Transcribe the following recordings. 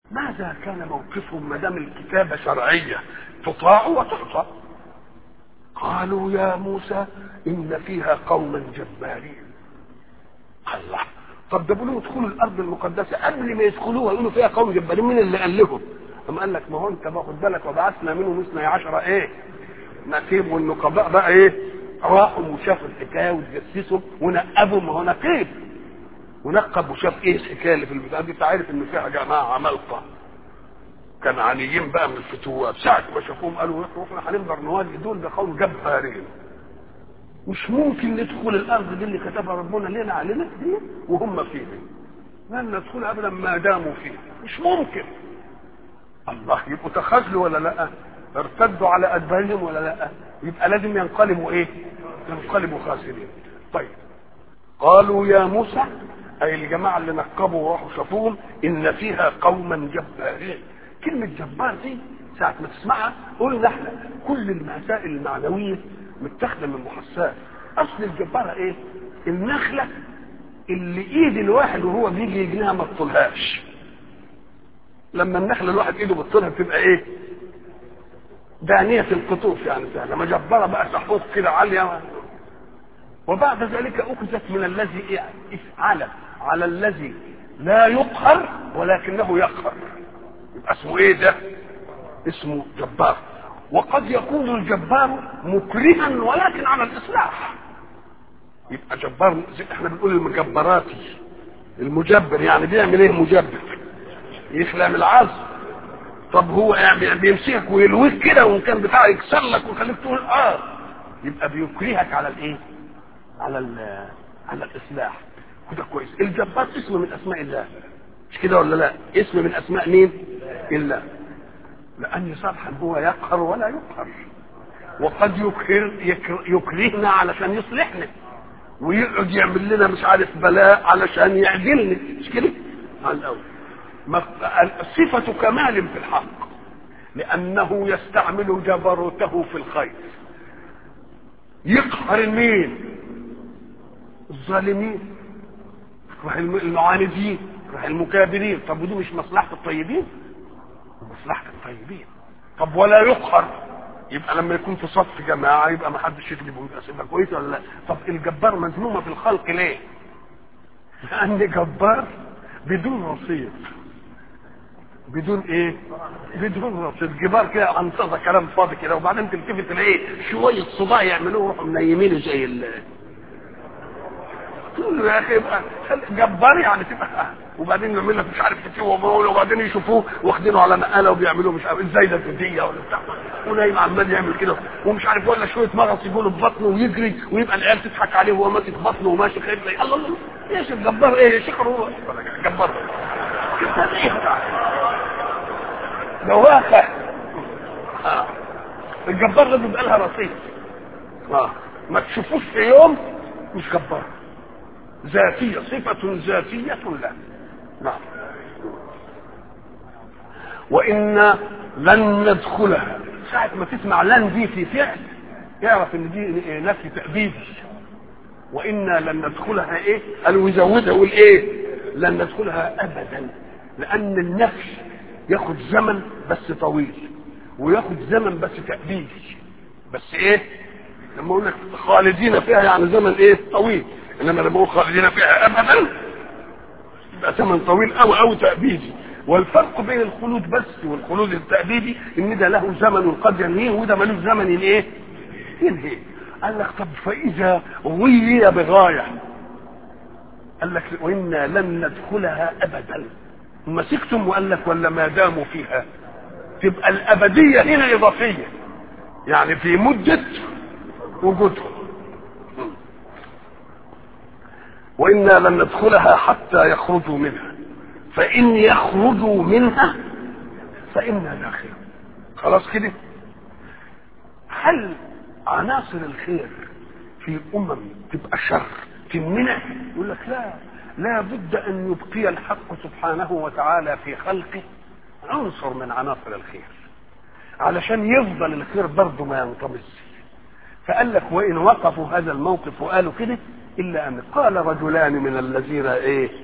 ماذا كان موقفهم ما دام الكتابه شرعيه تطاع وتعصى قالوا يا موسى ان فيها قوما جبارين الله طب ده بيقولوا ادخلوا الارض المقدسه قبل ما يدخلوها يقولوا فيها قوم جبارين مين اللي قال لهم؟ اما قال لك ما هو انت باخد بالك وبعثنا منهم اثني عشر ايه؟ نقيب والنقباء بقى ايه؟ راحوا وشافوا الحكايه وتجسسوا ونقبوا ما هو نقيب ونقب وشاف ايه الحكايه اللي في البتاع دي عارف ان فيها جماعه عمالقه كنعانيين بقى من الفتوات ساعة ما شافوهم قالوا احنا هنقدر نواجه دول ده قوم جبارين مش ممكن ندخل الارض دي اللي كتبها ربنا لنا علينا دي وهم فيها لن ندخلها ابدا ما داموا فيها مش ممكن الله يبقوا تخاذلوا ولا لا ارتدوا على ادبارهم ولا لا يبقى لازم ينقلبوا ايه ينقلبوا خاسرين طيب قالوا يا موسى اي الجماعه اللي نقبوا وراحوا شافوهم ان فيها قوما جبارين كلمه جبار دي ساعه ما تسمعها قلنا احنا كل المسائل المعنويه متاخده من محسات اصل الجباره ايه النخله اللي ايد الواحد وهو بيجي يجنيها ما تطولهاش لما النخله الواحد ايده بتطولها بتبقى ايه دانية القطوف يعني سهلة مجبرة بقى سحوق كده عالية وبعد ذلك أخذت من الذي إيه؟ افعل على الذي لا يقهر ولكنه يقهر يبقى اسمه ايه ده اسمه جبار وقد يكون الجبار مكرها ولكن على الاصلاح يبقى جبار زي احنا بنقول المجبراتي المجبر يعني بيعمل ايه مجبر يخلع من العظم طب هو يعني بيمسكك ويلويك كده وان كان بتاع يكسر لك ويخليك تقول اه يبقى بيكرهك على الايه على على الاصلاح وده كويس الجبار اسم من اسماء الله مش كده ولا لا اسم من اسماء مين الله لان صالحا هو يقهر ولا يقهر وقد يكهر يكرهنا علشان يصلحنا ويقعد يعمل لنا مش عارف بلاء علشان يعدلنا مش كده على الاول صفة كمال في الحق لأنه يستعمل جبروته في الخير يقهر مين الظالمين المعاندين المكابرين طب ودي مش مصلحة الطيبين مصلحة الطيبين طب ولا يقهر يبقى لما يكون في صف جماعة يبقى ما حدش يكذب ويبقى صفة كويسة ولا لا طب الجبار مذمومة في الخلق ليه لأن جبار بدون رصيد بدون ايه بدون رصيد جبار كده انتظر كلام فاضي كده وبعدين تلتفت تلاقيه شويه صداع يعملوه يروحوا منيمينه زي ال تقول له يا اخي يبقى جبار يعني تبقى وبعدين يعمل لك مش عارف فتيه ومول وبعدين يشوفوه واخدينه على نقاله وبيعملوه مش عارف ازاي ده فديه ولا بتاع ونايم عمال يعمل كده ومش عارف ولا شويه مغص يقوله في بطنه ويجري ويبقى العيال تضحك عليه وهو ماسك بطنه وماشي خايف الله الله يا شيخ جبار ايه يا شيخ هو جبار ده واقع آه. الجبار لازم يبقى لها رصيد اه ما تشوفوش في يوم مش جبار ذاتية صفة ذاتية له نعم وإنا لن ندخلها ساعة ما تسمع لن دي في فعل يعرف ان دي نفي تأبيدي وإنا لن ندخلها ايه قالوا يزودها يقول ايه لن ندخلها أبدا لأن النفي ياخد زمن بس طويل وياخد زمن بس تأبيدي بس ايه لما اقول لك خالدين فيها يعني زمن ايه طويل انما لما اقول خالدين فيها ابدا يبقى زمن طويل قوي قوي تأبيدي والفرق بين الخلود بس والخلود التأبيدي ان ده له زمن قد ينهيه وده ملوش زمن ايه ينهي قال لك طب فاذا غي بغايه قال لك وانا لن ندخلها ابدا مسكتم وقال لك ولا ما داموا فيها تبقى الابديه هنا اضافيه يعني في مده وجودهم وانا لن ندخلها حتى يخرجوا منها فان يخرجوا منها فانا داخلون خلاص كده هل عناصر الخير في امم تبقى شر تمنع يقول لك لا لا بد ان يبقي الحق سبحانه وتعالى في خلقه عنصر من عناصر الخير علشان يفضل الخير برضه ما ينطمس فقال لك وان وقفوا هذا الموقف وقالوا كده الا ان قال رجلان من الذين ايه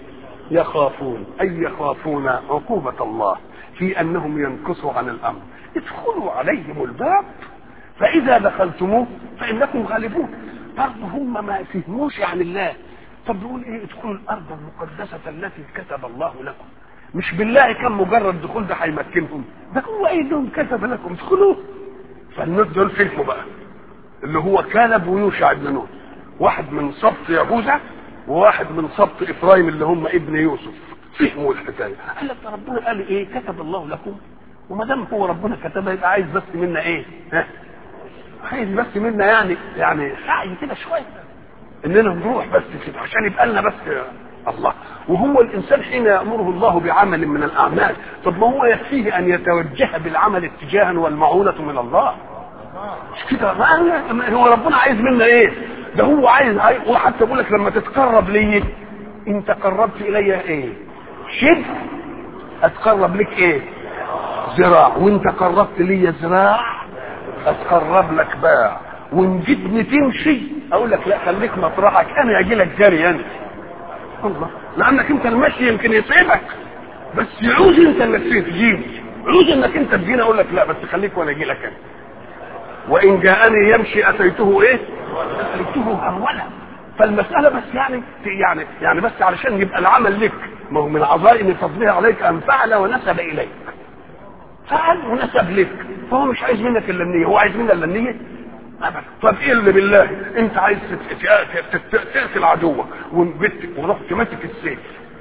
يخافون أي يخافون عقوبة الله في أنهم ينقصوا عن الأمر ادخلوا عليهم الباب فإذا دخلتموه فإنكم غالبون برضه هم ما فهموش عن الله طب يقول ايه ادخلوا الارض المقدسه التي كتب الله لكم مش بالله كان مجرد دخول ده هيمكنهم ده هو ايه لهم كتب لكم ادخلوا فالناس دول فهموا بقى اللي هو كالب ويوشع بن نون واحد من سبط يهوذا وواحد من سبط افرايم اللي هم ابن يوسف فهموا الحكايه قال لك ربنا قال ايه كتب الله لكم وما دام هو ربنا كتبها يبقى عايز بس منا ايه ها عايز بس منا يعني يعني سعي كده شويه اننا نروح بس كده عشان يبقى لنا بس الله وهو الانسان حين يامره الله بعمل من الاعمال طب ما هو يكفيه ان يتوجه بالعمل اتجاها والمعونه من الله مش كده ما هو ربنا عايز منا ايه ده هو عايز وحتى بيقول لك لما تتقرب لي انت قربت الي ايه شبه اتقرب لك ايه ذراع وانت قربت لي ذراع اتقرب لك باع وان جيتني تمشي اقول لك لا خليك مطرحك انا اجي لك جري انا الله لانك انت المشي يمكن يصيبك بس يعوز انت انك تجيني يعوز انك انت تجيني اقول لك لا بس خليك وانا اجي لك انا وان جاءني يمشي اتيته ايه اتيته هرولا فالمساله بس يعني يعني يعني بس علشان يبقى العمل لك ما هو من عظائم فضله عليك ان فعل ونسب اليك فعل ونسب لك فهو مش عايز منك الا النيه هو عايز منك الا النيه ابدا طب ايه اللي بالله انت عايز تقتل عدوك ورحت ماسك السيف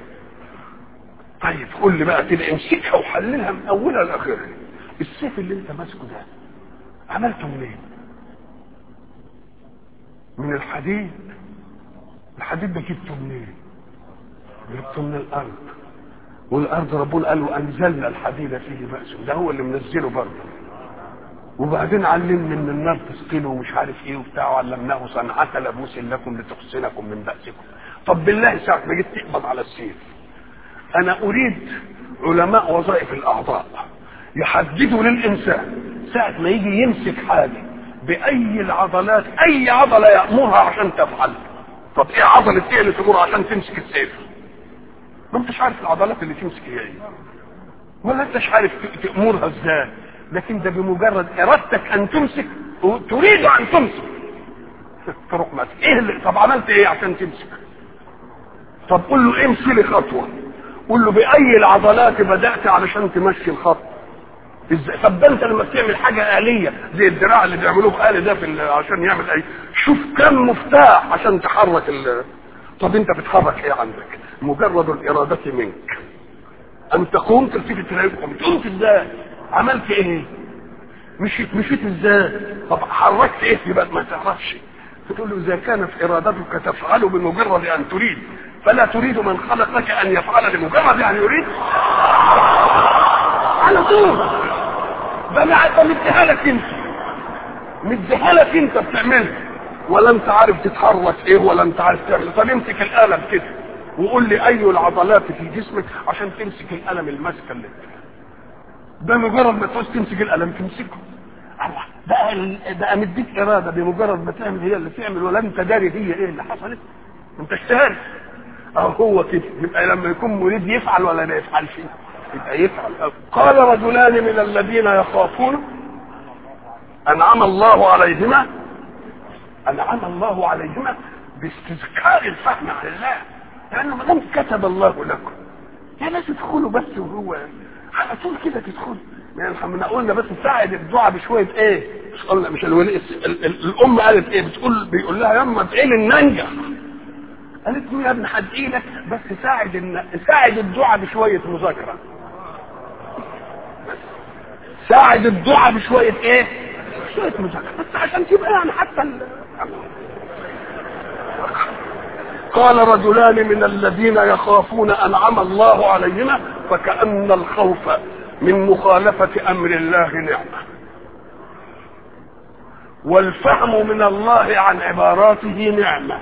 طيب قول لي بقى كده امسكها وحللها من اولها لاخرها السيف اللي انت ماسكه ده عملته منين؟ من الحديد الحديد ده جبته منين؟ جبته من الارض والارض ربنا قال وانزلنا الحديد فيه باس ده هو اللي منزله برضه وبعدين علمني ان النار تثقله ومش عارف ايه وبتاع وعلمناه صنعة لبوس لكم لتحسنكم من بأسكم طب بالله ساعة ما جيت تقبض على السيف انا اريد علماء وظائف الاعضاء يحددوا للانسان ساعة ما يجي يمسك حاجة بأي العضلات أي عضلة يأمرها عشان تفعل طب إيه عضلة إيه اللي تمر عشان تمسك السيف؟ ما أنتش عارف العضلات اللي تمسك هي إيه ولا أنتش عارف تأمرها إزاي لكن ده بمجرد إرادتك أن تمسك تريد أن تمسك تروح ماسك إيه اللي طب عملت إيه عشان تمسك؟ طب قول له امشي لي خطوة قول له بأي العضلات بدأت علشان تمشي الخط ازاي طب ده انت لما بتعمل حاجه آلية زي الدراع اللي بيعملوه في آلي ده في عشان يعمل اي شوف كم مفتاح عشان تحرك ال طب انت بتحرك ايه عندك مجرد الإرادة منك ان تقوم تلتفت تلاقيكم قمت ازاي عملت ايه مشيت مشيت ازاي طب حركت ايه يبقى ما تعرفش تقول له اذا كانت ارادتك تفعل بمجرد ان تريد فلا تريد من خلق لك ان يفعل لمجرد ان يريد على طول ده انا مديها لك انت مديها لك انت بتعملها ولا انت عارف تتحرك ايه ولا انت عارف تعمل طب امسك القلم كده وقول لي اي العضلات في جسمك عشان تمسك القلم الماسكه اللي ده مجرد ما تعوز تمسك القلم تمسكه الله ده ده مديك اراده بمجرد ما تعمل هي اللي تعمل ولا انت داري هي ايه اللي حصلت انت اشتهرت اه هو كده يبقى لما يكون مريد يفعل ولا ما يفعلش يبقى يفعل قال رجلان من الذين يخافون انعم الله عليهما انعم الله عليهما باستذكار الفهم عن الله لانه ما دام كتب الله لكم يا ناس ادخلوا بس وهو على طول كده تدخلوا يعني احنا قلنا بس ساعد الدعاء بشويه ايه مش قلنا مش الولي الام قالت ايه بتقول بيقول لها يما ادعي لي ننجح قالت له يا ابن هدعي لك بس ساعد الن... ساعد الدعاء بشويه مذاكره ساعد الدعاء بشويه ايه شويه مذاكره بس عشان تبقى يعني حتى ال... قال رجلان من الذين يخافون انعم الله عليهما فكأن الخوف من مخالفة أمر الله نعمة والفهم من الله عن عباراته نعمة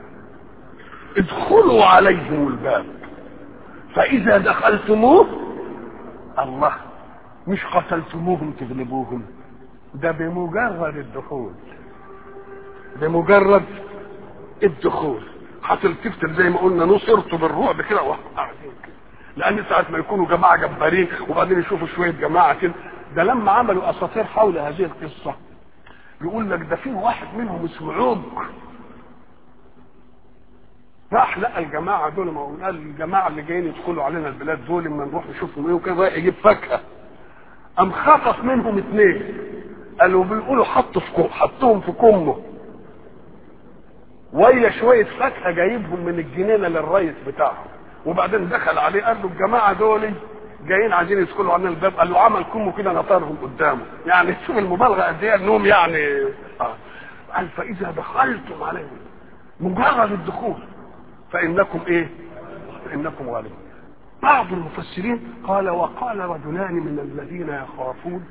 ادخلوا عليهم الباب فإذا دخلتموه الله مش قتلتموهم تغلبوهم ده بمجرد الدخول بمجرد الدخول هتلتفت زي ما قلنا نصرت بالرعب كده وقاعدين كده لان ساعه ما يكونوا جماعه جبارين وبعدين يشوفوا شويه جماعه كده ده لما عملوا اساطير حول هذه القصه يقول لك ده في واحد منهم اسمه عوج راح لقى الجماعه دول ما هو قال الجماعه اللي جايين يدخلوا علينا البلاد دول اما نروح نشوفهم ايه وكده رايح يجيب فاكهه قام خطف منهم اثنين قالوا بيقولوا حطوا في كم حطوهم في كمه ويا شويه فاكهه جايبهم من الجنينه للريس بتاعهم وبعدين دخل عليه قال له الجماعه دول جايين عايزين يدخلوا علينا الباب قال له عمل كمه كده نطرهم قدامه يعني شوف المبالغه قد ايه انهم يعني آه. قال فاذا دخلتم عليهم مجرد الدخول فانكم ايه؟ فانكم غالبون بعض المفسرين قال وقال رجلان من الذين يخافون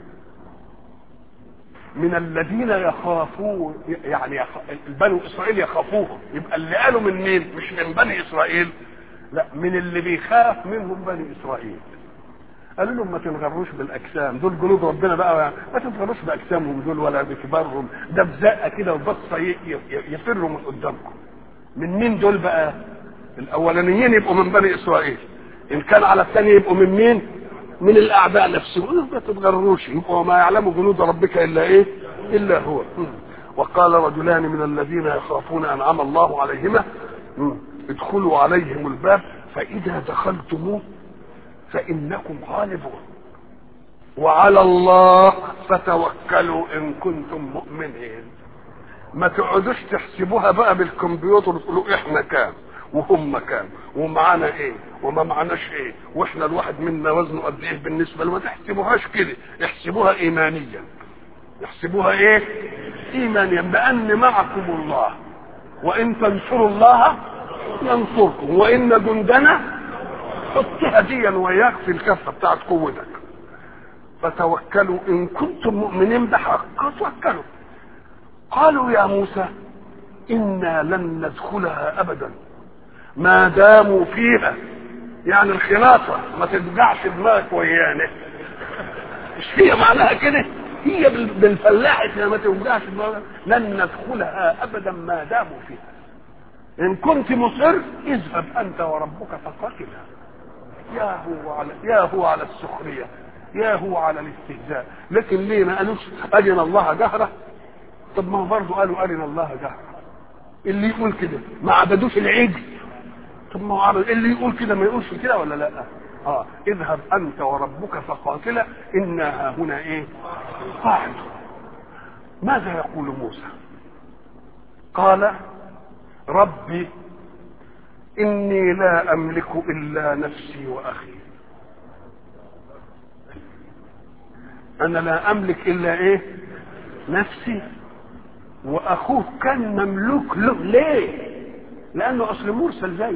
من الذين يخافون يعني يخ... بنو اسرائيل يخافوهم يبقى اللي قالوا من مين مش من بني اسرائيل لا من اللي بيخاف منهم بني اسرائيل قالوا لهم ما تنغروش بالاجسام دول جنود ربنا بقى ما تنغروش باجسامهم دول ولا بكبارهم ده بزقه كده وبصه ي... ي... يفروا من قدامكم من مين دول بقى الاولانيين يبقوا من بني اسرائيل ان كان على الثاني يبقوا من مين من الاعداء نفسهم ما تتغروش يبقوا ما يعلم جنود ربك الا ايه الا هو وقال رجلان من الذين يخافون انعم الله عليهما ادخلوا عليهم الباب فاذا دخلتموه فانكم غالبون وعلى الله فتوكلوا ان كنتم مؤمنين ما تقعدوش تحسبوها بقى بالكمبيوتر وتقولوا احنا كام وهم كام ومعانا ايه وما معناش ايه واحنا الواحد منا وزنه قد ايه بالنسبه له ما تحسبوهاش كده احسبوها ايمانيا احسبوها ايه ايمانيا بان معكم الله وان تنصروا الله ينصركم وان جندنا حطها ديا وياك في الكفه بتاعت قوتك فتوكلوا ان كنتم مؤمنين بحق توكلوا قالوا يا موسى انا لن ندخلها ابدا ما داموا فيها يعني الخلاصة ما تدفعش دماغك ويانا مش هي معناها كده هي بالفلاحة ما توجعش دماغك لن ندخلها ابدا ما داموا فيها ان كنت مصر اذهب انت وربك فقاتلا يا هو على يا هو على السخرية يا هو على الاستهزاء لكن ليه ما قالوش أرنا الله جهرة طب ما هو برضه قالوا أرنا الله جهرة اللي يقول كده ما عبدوش العجل طب ما هو عبد اللي يقول كده ما يقولش كده ولا لا اه اذهب انت وربك فقاتلا انا هنا ايه قاعد ماذا يقول موسى قال ربي اني لا املك الا نفسي واخي انا لا املك الا ايه نفسي واخوه كان مملوك له ليه لانه اصل مرسل زي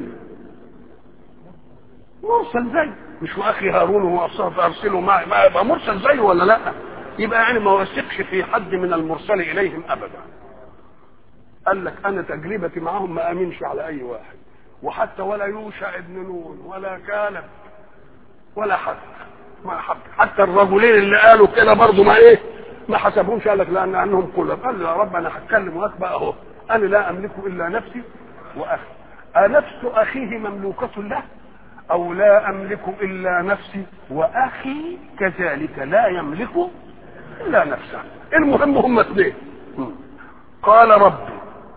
مرسل زي مش واخي هارون واصاب ارسله معي ما يبقى مرسل زيه ولا لا يبقى يعني ما وثقش في حد من المرسل اليهم ابدا قال لك انا تجربتي معاهم ما امنش على اي واحد وحتى ولا يوشع ابن نون ولا كالب ولا حد ما حد حتى الرجلين اللي قالوا كده برضه ما ايه ما حسبهمش قال لك لان انهم كلهم قال له يا رب انا هتكلم معاك بقى اهو انا لا املك الا نفسي واخي انفس اخيه مملوكه له او لا املك الا نفسي واخي كذلك لا يملك الا نفسه المهم هم اثنين قال ربي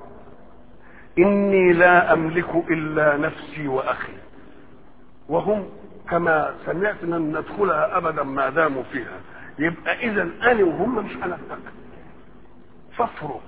اني لا املك الا نفسي واخي وهم كما سمعت ان ندخلها ابدا ما داموا فيها يبقى اذا انا وهم مش هنتفق فافرق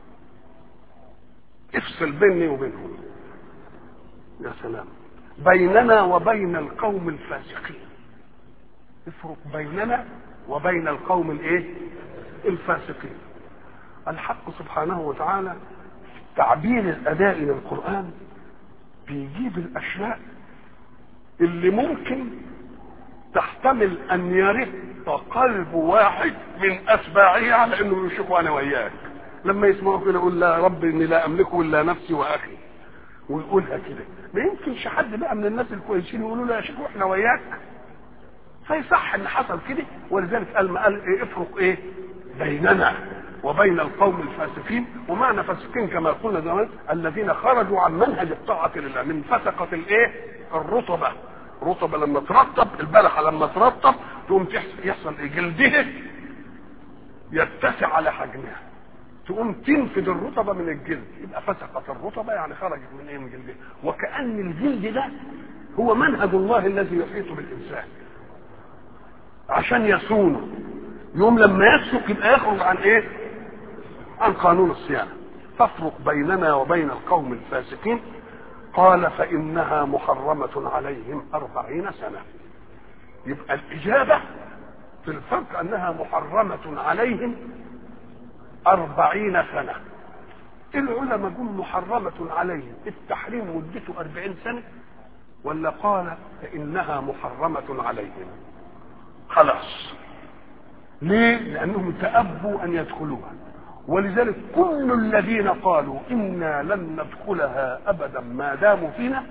افصل بيني وبينهم يا سلام بيننا وبين القوم الفاسقين افرق بيننا وبين القوم الايه الفاسقين الحق سبحانه وتعالى في تعبير الاداء للقران بيجيب الاشياء اللي ممكن تحتمل ان يرق قلب واحد من اتباعه على انه يشوفوا انا وياك لما يسمعوا كده يقول لا رب اني لا املك الا نفسي واخي ويقولها كده ما يمكنش حد بقى من الناس الكويسين يقولوا له يا شيخ واحنا وياك فيصح ان حصل كده ولذلك قال ما قال إيه افرق ايه بيننا وبين القوم الفاسقين ومعنى فاسقين كما قلنا زمان الذين خرجوا عن منهج الطاعة لله من فسقة الايه الرطبة رطبة لما ترطب البلحة لما ترطب تقوم يحصل ايه جلدها يتسع على حجمها تقوم تنفذ الرطبة من الجلد يبقى فسقت الرطبة يعني خرجت من ايه من جلدها وكأن الجلد ده هو منهج الله الذي يحيط بالإنسان عشان يصونه يوم لما يفسق يبقى يخرج عن ايه عن قانون الصيانة تفرق بيننا وبين القوم الفاسقين قال فإنها محرمة عليهم أربعين سنة يبقى الإجابة في الفرق أنها محرمة عليهم أربعين سنة العلماء قل محرمة عليهم التحريم مدته أربعين سنة ولا قال فإنها محرمة عليهم خلاص ليه لأنهم تأبوا أن يدخلوها ولذلك كل الذين قالوا إنا لن ندخلها أبدا ما داموا فينا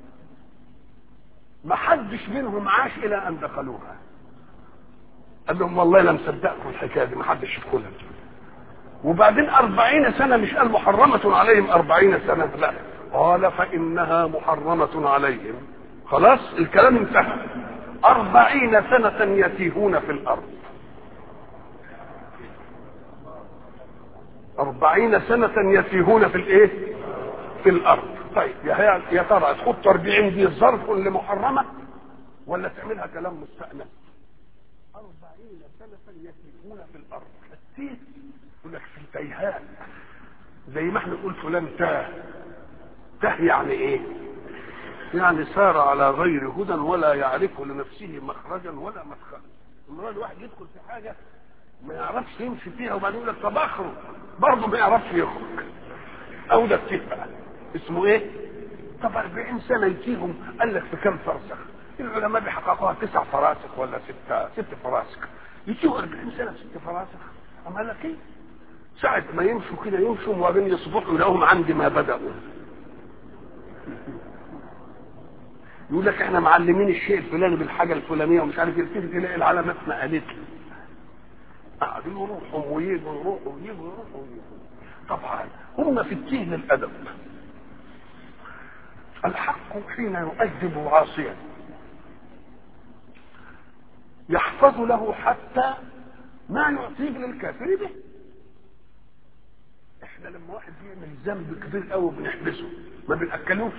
ما حدش منهم عاش إلى أن دخلوها قال لهم والله لم صدقكم الحكاية دي ما حدش يدخلها وبعدين أربعين سنة مش قال محرمة عليهم أربعين سنة لا قال فإنها محرمة عليهم خلاص الكلام انتهى أربعين سنة يتيهون في الأرض أربعين سنة يتيهون في الإيه؟ في الأرض طيب يا يا ترى تحط 40 دي ظرف لمحرمة ولا تعملها كلام مستأنف؟ 40 سنة يتيهون في الأرض التيه يقول لك في تيهان زي ما احنا نقول فلان تاه تاه يعني ايه؟ يعني سار على غير هدى ولا يعرف لنفسه مخرجا ولا مدخلا لما الواحد يدخل في حاجه ما يعرفش يمشي فيها وبعدين يقول لك طب اخرج برضه ما يعرفش يخرج او ده التفه اسمه ايه؟ طب 40 سنه يتيهم قال لك في كم فرسخ؟ العلماء بيحققوها تسع فراسخ ولا ستة ست فراسخ يتيهوا 40 سنه ست فراسخ اما قال لك ايه؟ ساعة ما يمشوا كده يمشوا وبعدين يصبحوا لهم عند ما بدأوا يقول لك احنا معلمين الشيء الفلاني بالحاجه الفلانيه ومش عارف يلتفت تلاقي العلامات نقلت له قاعدين يروحوا ويجوا يروحوا ويجوا يروحوا ويجوا طبعا هم في التيه للادب الحق حين يؤدب عاصيا يحفظ له حتى ما يعطيه للكافر به احنا لما واحد يعمل ذنب كبير قوي بنحبسه ما بناكلوش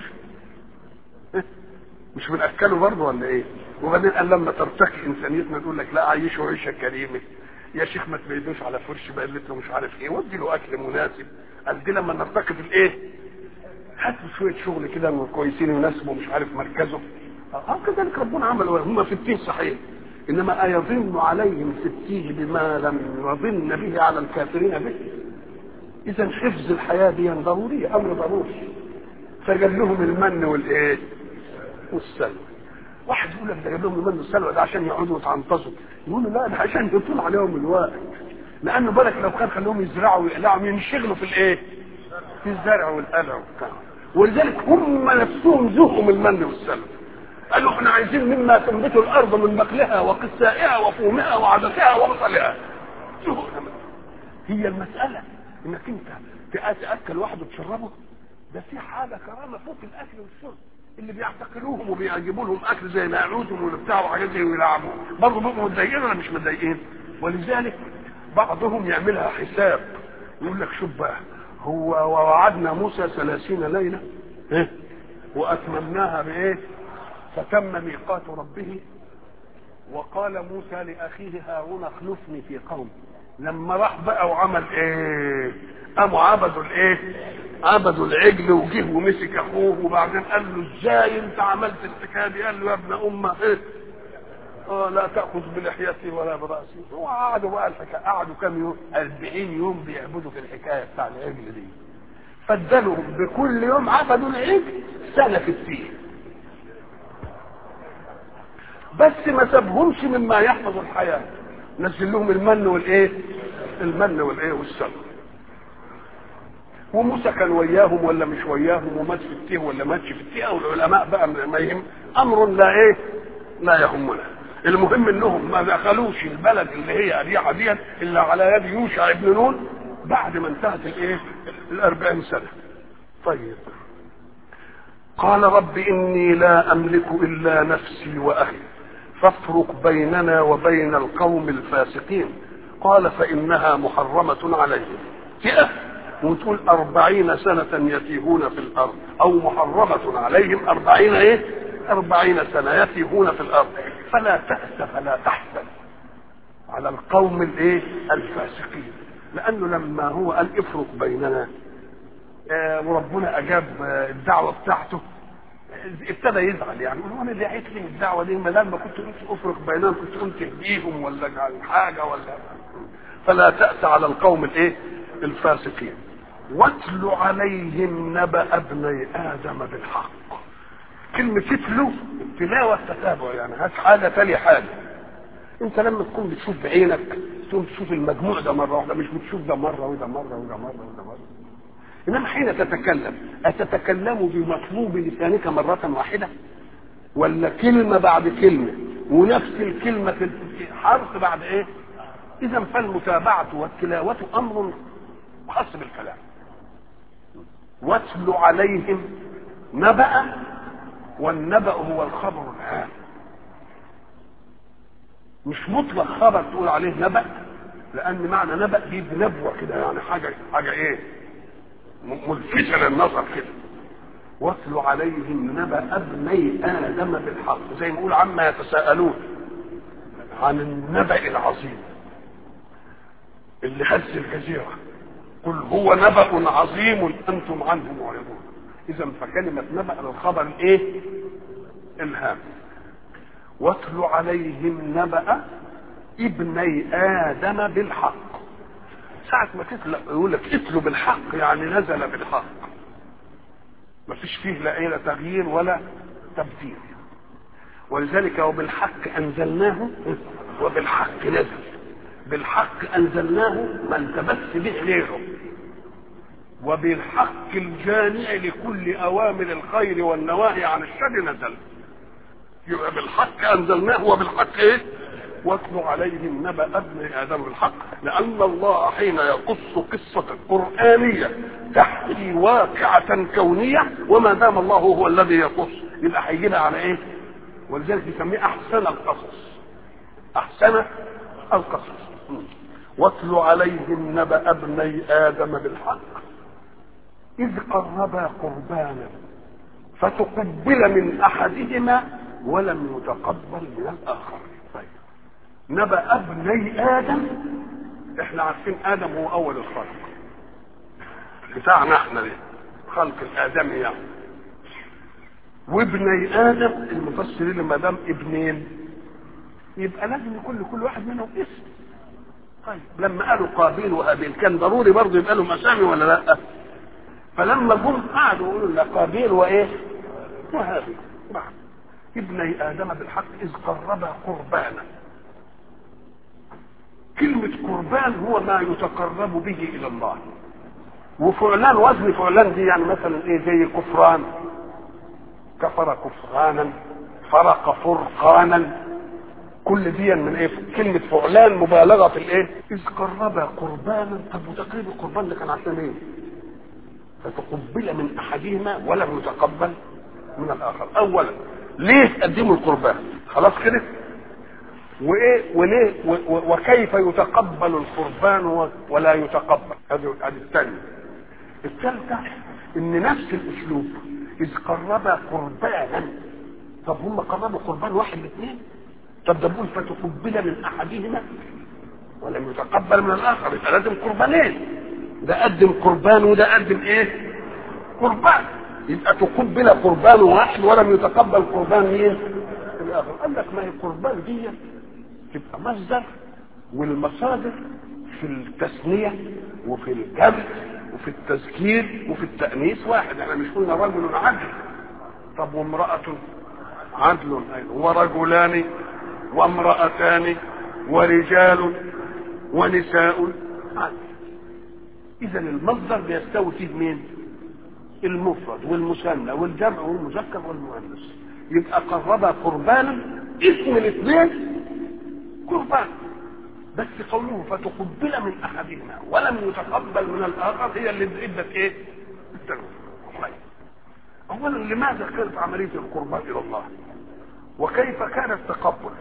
مش بناكله برضه ولا ايه وبعدين قال لما ترتقي انسانيتنا تقول لك لا عيشه عيشه كريمه يا شيخ ما تبيدوش على فرش بقلت له مش عارف ايه ودي له اكل مناسب قال دي لما نرتقي في الايه هات له شويه شغل كده كويسين يناسبوا مش عارف مركزه اه كذلك ربنا عمل هم في التيه صحيح انما ايظن عليهم في التيه بما لم يظن به على الكافرين به اذا حفظ الحياه دي ضروري امر ضروري فجاب لهم المن والايه والسلوى واحد يقول لك ده جاب لهم المن والسلوى ده عشان يقعدوا يتعنطزوا يقولوا لا ده عشان يطول عليهم الوقت لانه بالك لو كان خلوهم يزرعوا ويقلعوا ينشغلوا في الايه؟ في الزرع والقلع وبتاع ولذلك هم نفسهم ذوقوا من المن والسلوى قالوا احنا عايزين مما تنبت الارض من بقلها وقسائها وفومها وعدسها وبصلها هي المساله انك انت تاكل واحد وتشربه ده في حاجه كرامه فوق الاكل والشرب اللي بيعتقلوهم وبيجيبوا لهم اكل زي نعودهم وبتاع وحاجات زي ويلعبوا برضه بيبقوا متضايقين ولا مش متضايقين ولذلك بعضهم يعملها حساب يقول لك شوف بقى هو ووعدنا موسى ثلاثين ليله ايه واتممناها بايه فتم ميقات ربه وقال موسى لاخيه هارون اخلفني في قومي لما راح بقى وعمل ايه قاموا عبدوا الايه عبدوا العجل وجه ومسك اخوه وبعدين قال له ازاي انت عملت الحكايه دي قال له يا ابن امه ايه اه لا تاخذ بلحيتي ولا براسي وقعدوا بقى الحكايه قعدوا كام يوم 40 يوم بيعبدوا في الحكايه بتاع العجل دي فادلهم بكل يوم عبدوا العجل سنه في التين بس ما سابهمش مما يحفظ الحياه نزل لهم المن والايه المن والايه والسلوى وموسى كان وياهم ولا مش وياهم ومات في التيه ولا ماتش في التيه والعلماء بقى ما يهم امر لا ايه لا يهمنا المهم انهم ما دخلوش البلد اللي هي اريحه دي الا على يد يوشع ابن نون بعد ما انتهت الايه الاربعين سنة طيب قال رب اني لا املك الا نفسي واخي فافرق بيننا وبين القوم الفاسقين قال فانها محرمة عليهم فئة وتقول أربعين سنة يتيهون في الأرض أو محرمة عليهم أربعين إيه أربعين سنة يتيهون في الأرض فلا تأس فلا تحزن على القوم الإيه الفاسقين لأنه لما هو قال افرق بيننا آه وربنا أجاب آه الدعوة بتاعته ابتدى يزعل يعني هو انا اللي عيت لي الدعوه دي ما دام ما كنت قلت افرق بينهم كنت قلت اهديهم ولا حاجه ولا فلا تأس على القوم الايه الفاسقين واتل عليهم نبأ ابني آدم بالحق كلمة تتلو التلاوة التتابع يعني هات حاجة تلي حاجة انت لما تكون بتشوف بعينك تقوم تشوف المجموع ده مرة واحدة مش بتشوف ده مرة وده مرة وده مرة وده مرة انما حين تتكلم اتتكلم بمطلوب لسانك مرة واحدة ولا كلمة بعد كلمة ونفس الكلمة في حرف بعد ايه اذا فالمتابعة والتلاوة امر خاص بالكلام واتل عليهم نبأ والنبأ هو الخبر العام مش مطلق خبر تقول عليه نبأ لأن معنى نبأ دي بنبوة كده يعني حاجة حاجة إيه؟ ملفتة للنظر كده واتل عليهم نبأ ابني آدم بالحق زي ما يقول عما يتساءلون عن النبأ العظيم اللي هز الجزيرة قل هو نبأ عظيم أنتم عنه معرضون إذا فكلمة نبأ للخبر الإيه؟ الهام واتل عليهم نبأ ابني آدم بالحق ساعة ما تتلى يقول لك اتلوا بالحق يعني نزل بالحق ما فيش فيه لا ايه لا تغيير ولا تبديل ولذلك وبالحق انزلناه وبالحق نزل بالحق انزلناه ما التبس به غيره وبالحق الجامع لكل اوامر الخير والنواهي عن الشر نزل يبقى بالحق انزلناه وبالحق ايه واتل عليهم نبأ ابن آدم بالحق لأن الله حين يقص قصة قرآنية تحكي واقعة كونية وما دام الله هو الذي يقص يبقى هيجيبها على إيه؟ ولذلك يسميه أحسن القصص أحسن القصص واتل عليهم نبأ ابني آدم بالحق إذ قربا قربانا فتقبل من أحدهما ولم يتقبل من الآخر طيب نبأ ابني آدم احنا عارفين آدم هو أول الخلق بتاعنا احنا ليه خلق الآدمي يعني وابني آدم المفسرين ما دام ابنين يبقى لازم يكون لكل واحد منهم اسم طيب لما قالوا قابيل وهابيل كان ضروري برضه يبقى لهم اسامي ولا لا؟ فلما جم قعدوا يقولوا لنا قابيل وايه؟ وهابيل بعد ابني ادم بالحق اذ قربا قربانا كلمة قربان هو ما يتقرب به إلى الله وفعلان وزن فعلان دي يعني مثلا ايه زي كفران كفر كفرانا فرق فرقانا كل دي من ايه كلمة فعلان مبالغة في الايه إذ قربا قربانا طب وتقريب القربان ده كان عشان ايه فتقبل من أحدهما ولم يتقبل من الآخر أولا ليه تقدموا القربان خلاص كده وايه وليه وكيف يتقبل القربان ولا يتقبل هذه هذه الثانيه الثالثه ان نفس الاسلوب اذ قربا قربانا طب هم قربوا قربان واحد الاثنين طب ده بيقول فتقبل من احدهما ولم يتقبل من الاخر يبقى لازم قربانين ده قدم قربان وده قدم ايه قربان يبقى تقبل قربان واحد ولم يتقبل قربان مين الاخر قال لك ما هي قربان دي تبقى مصدر والمصادر في التثنية وفي الجمع وفي التذكير وفي التأنيث واحد احنا مش قلنا رجل عدل طب وامرأة عدل أيضا ورجلان وامرأتان ورجال ونساء عدل إذا المصدر بيستوي فيه مين؟ المفرد والمثنى والجمع والمذكر والمؤنث يبقى قرب قربانا اسم الاثنين قربان بس قوله فتقبل من احدهما ولم يتقبل من الاخر هي اللي ادت ايه؟ التنوين اولا لماذا كانت عمليه القربان الى الله؟ وكيف كان التقبل؟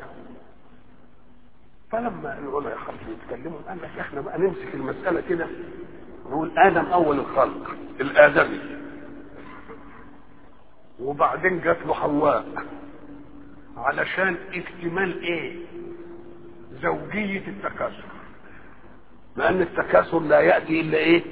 فلما العلماء خرجوا يتكلموا قال لك احنا بقى نمسك المساله كده نقول ادم اول الخلق الادمي وبعدين جات له حواء علشان اكتمال ايه زوجية التكاثر لأن التكاثر لا يأتي إلا إيه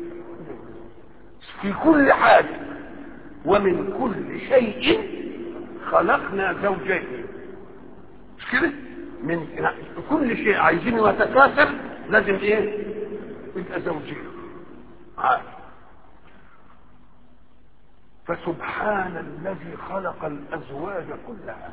في كل حاجة ومن كل شيء خلقنا زوجين مش كده من كل شيء عايزين يتكاثر لازم ايه يبقى زوجين عارف فسبحان الذي خلق الازواج كلها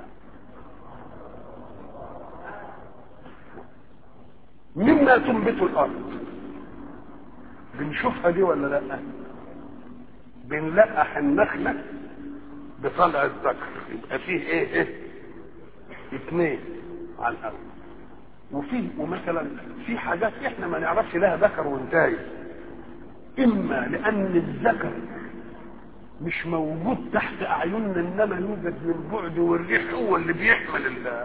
مما تنبت الارض بنشوفها دي ولا لا بنلقح النخله بطلع الذكر يبقى فيه ايه ايه اثنين على الارض وفي ومثلا في حاجات احنا ما نعرفش لها ذكر وانتاي اما لان الذكر مش موجود تحت اعيننا انما يوجد من بعد والريح هو اللي بيحمل ال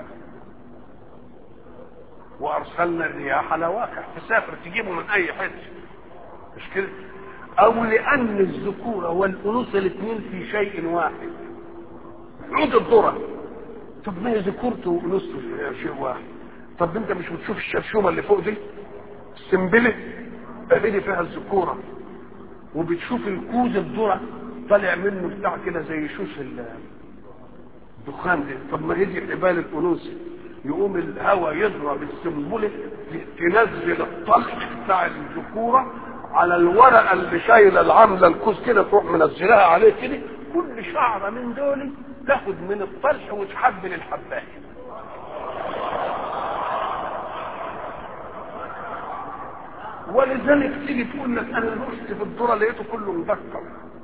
وارسلنا الرياح لواقع تسافر تجيبه من اي حته مش كده او لان الذكوره والانوثه الاثنين في شيء واحد عود الذره طب ما هي ذكورته وانوثته في شيء واحد طب انت مش بتشوف الشرشومه اللي فوق دي السنبله دي فيها الذكوره وبتشوف الكوز الذره طالع منه بتاع كده زي شوش الدخان دي طب ما هي دي حبال الانوثه يقوم الهواء يضرب السنبله تنزل الطلق بتاع الذكوره على الورقه اللي شايله العامله الكوز كده تروح منزلها عليه كده كل شعره من دول تاخد من الطلح وتحبل الحبايه ولذلك تيجي تقول لك انا بص في الذره لقيته كله مذكر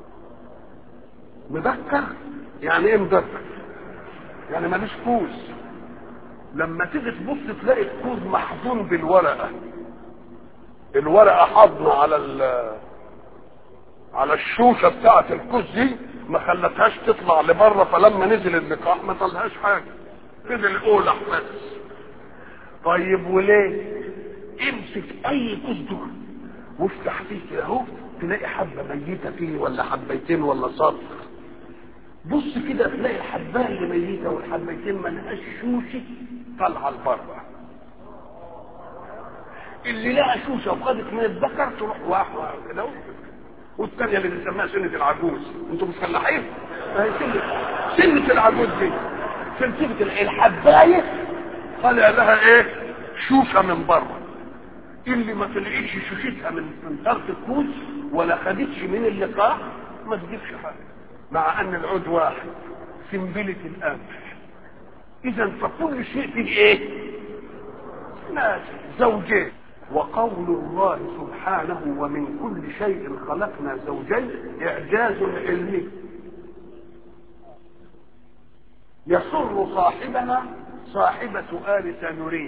مذكر يعني ايه مذكر يعني ماليش كوز لما تيجي تبص تلاقي الكوز محضون بالورقه الورقه حاضنه على على الشوشه بتاعه الكوز دي ما خلتهاش تطلع لبره فلما نزل اللقاح ما طلعهاش حاجه نزل اولح بس طيب وليه امسك اي كوز دول وافتح فيه كده اهو تلاقي حبه ميته فيه ولا حبيتين ولا صدر بص كده تلاقي الحبايه اللي ميته والحبيتين ما لهاش شوشه طالعه لبره اللي لقى شوشه وخدت من الذكر تروح واحده كده والثانيه اللي بنسميها سنه العجوز انتوا مش فلاحين ما هي سنه سنه العجوز دي سلسله الحبايه طالع لها ايه شوشه من بره اللي ما طلعتش شوشتها من من طرف الكوز ولا خدتش من اللقاح ما تجيبش حاجه مع ان العود واحد سنبله القمح اذا فكل شيء فيه ايه ناس زوجين وقول الله سبحانه ومن كل شيء خلقنا زوجين اعجاز علمي يسر صاحبنا صاحب سؤال سنريه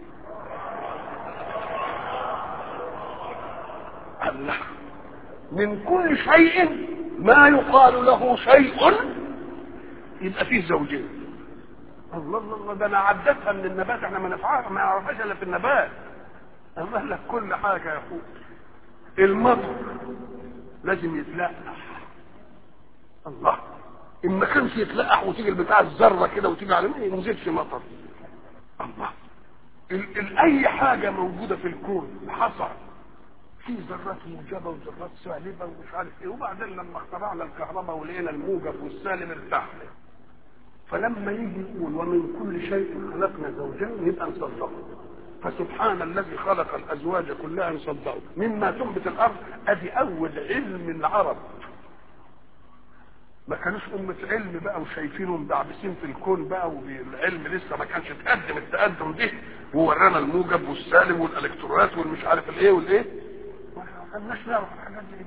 الله من كل شيء ما يقال له شيء يبقى فيه زوجين الله الله الله ده انا عدتها من النبات احنا ما نفعها ما نعرفهاش الا في النبات الله لك كل حاجه يا اخوك المطر لازم يتلقح الله ان ما كانش يتلقح وتيجي البتاع الذره كده وتيجي على ما ينزلش مطر الله ال ال اي حاجه موجوده في الكون حصل في ذرات موجبه وذرات سالبه ومش عارف ايه وبعدين لما اخترعنا الكهرباء ولقينا الموجب والسالب ارتحنا فلما يجي يقول ومن كل شيء خلقنا زوجين يبقى نصدقه فسبحان الذي خلق الازواج كلها نصدقه مما تنبت الارض ادي اول علم العرب ما كانوش أمة علم بقى وشايفينهم دعبسين في الكون بقى والعلم لسه ما كانش تقدم التقدم ده وورانا الموجب والسالب والالكترونات والمش عارف الايه والايه ما كناش نعرف الحاجات دي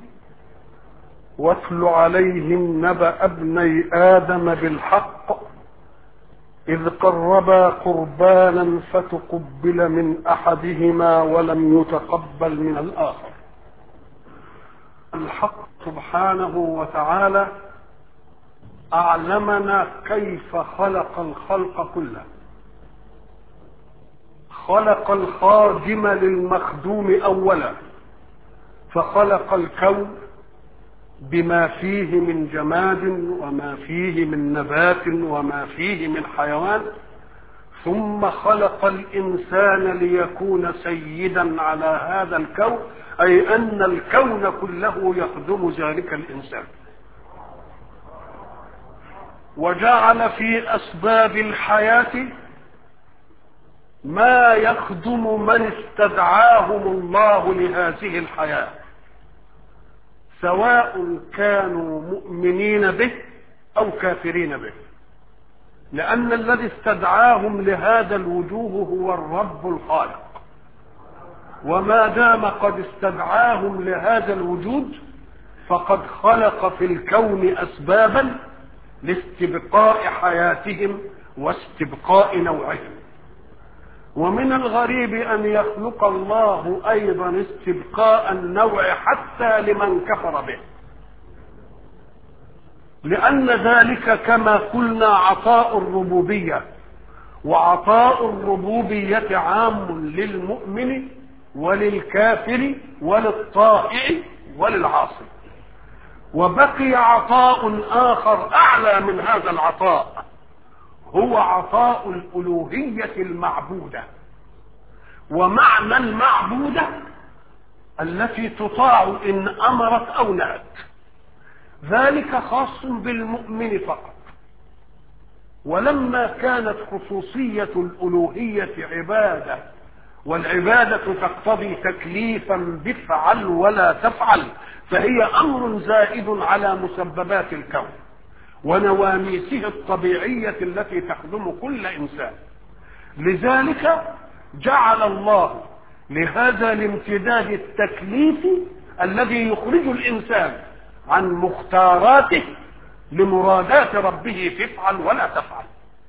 واتل عليهم نبأ ابني آدم بالحق إذ قربا قربانا فتقبل من أحدهما ولم يتقبل من الآخر الحق سبحانه وتعالى أعلمنا كيف خلق الخلق كله خلق الخادم للمخدوم أولا فخلق الكون بما فيه من جماد وما فيه من نبات وما فيه من حيوان ثم خلق الانسان ليكون سيدا على هذا الكون اي ان الكون كله يخدم ذلك الانسان وجعل في اسباب الحياه ما يخدم من استدعاهم الله لهذه الحياه سواء كانوا مؤمنين به او كافرين به لان الذي استدعاهم لهذا الوجوه هو الرب الخالق وما دام قد استدعاهم لهذا الوجود فقد خلق في الكون اسبابا لاستبقاء حياتهم واستبقاء نوعهم ومن الغريب ان يخلق الله ايضا استبقاء النوع حتى لمن كفر به لان ذلك كما قلنا عطاء الربوبيه وعطاء الربوبيه عام للمؤمن وللكافر وللطائع وللعاصي وبقي عطاء اخر اعلى من هذا العطاء هو عطاء الالوهيه المعبوده ومعنى المعبوده التي تطاع ان امرت او نهت ذلك خاص بالمؤمن فقط ولما كانت خصوصيه الالوهيه عباده والعباده تقتضي تكليفا بفعل ولا تفعل فهي امر زائد على مسببات الكون ونواميسه الطبيعيه التي تخدم كل انسان لذلك جعل الله لهذا الامتداد التكليفي الذي يخرج الانسان عن مختاراته لمرادات ربه تفعل ولا تفعل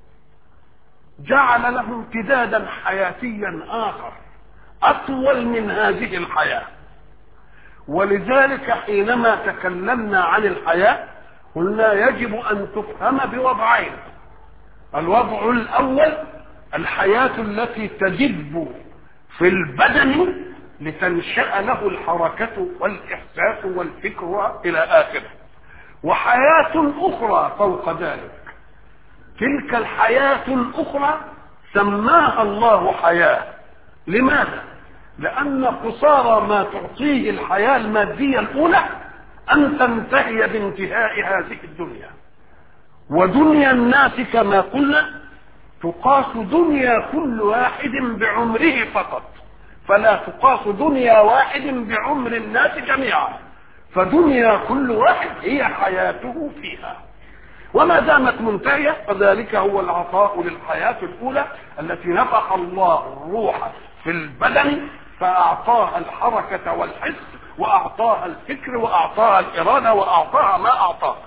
جعل له امتدادا حياتيا اخر اطول من هذه الحياه ولذلك حينما تكلمنا عن الحياه قلنا يجب ان تفهم بوضعين الوضع الاول الحياه التي تدب في البدن لتنشا له الحركه والاحساس والفكر الى اخره وحياه اخرى فوق ذلك تلك الحياه الاخرى سماها الله حياه لماذا لان قصارى ما تعطيه الحياه الماديه الاولى ان تنتهي بانتهاء هذه الدنيا ودنيا الناس كما قلنا تقاس دنيا كل واحد بعمره فقط فلا تقاس دنيا واحد بعمر الناس جميعا فدنيا كل واحد هي حياته فيها وما دامت منتهيه فذلك هو العطاء للحياه الاولى التي نفخ الله الروح في البدن فاعطاها الحركه والحس واعطاها الفكر واعطاها الاراده واعطاها ما اعطاها